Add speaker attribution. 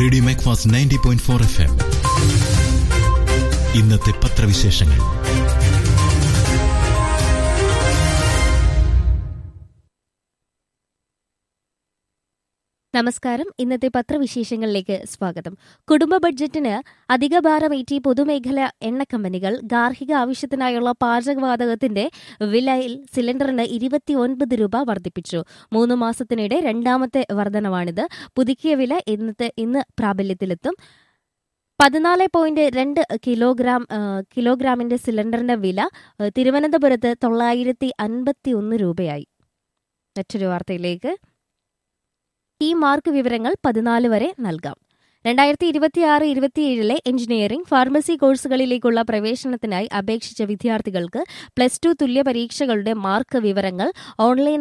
Speaker 1: radio Macfast ninety point four F M ഇന്നത്തെ പത്രവിശേഷങ്ങൾ
Speaker 2: നമസ്കാരം ഇന്നത്തെ പത്രവിശേഷങ്ങളിലേക്ക് സ്വാഗതം കുടുംബ ബഡ്ജറ്റിന് അധിക ഭാരമേറ്റി പൊതുമേഖല എണ്ണ കമ്പനികൾ ഗാർഹിക ആവശ്യത്തിനായുള്ള പാചകവാതകത്തിന്റെ വിലയിൽ സിലിണ്ടറിന് ഇരുപത്തിയൊൻപത് രൂപ വർദ്ധിപ്പിച്ചു മൂന്ന് മാസത്തിനിടെ രണ്ടാമത്തെ വർധനവാണിത് പുതുക്കിയ വില ഇന്നത്തെ ഇന്ന് പ്രാബല്യത്തിലെത്തും പതിനാല് പോയിന്റ് രണ്ട് കിലോഗ്രാം ആ, കിലോഗ്രാമിന്റെ സിലിണ്ടറിന്റെ വില ആ, തിരുവനന്തപുരത്ത് തൊള്ളായിരത്തി അൻപത്തി ഒന്ന് രൂപയായി മറ്റൊരു വാർത്തയിലേക്ക് ഈ മാർക്ക് വിവരങ്ങൾ പതിനാല് വരെ നൽകാം രണ്ടായിരത്തി ഇരുപത്തിയാറ് ഇരുപത്തിയേഴിലെ എഞ്ചിനീയറിംഗ് ഫാർമസി കോഴ്സുകളിലേക്കുള്ള പ്രവേശനത്തിനായി അപേക്ഷിച്ച വിദ്യാർത്ഥികൾക്ക് പ്ലസ് ടു തുല്യ പരീക്ഷകളുടെ മാർക്ക് വിവരങ്ങൾ ഓൺലൈൻ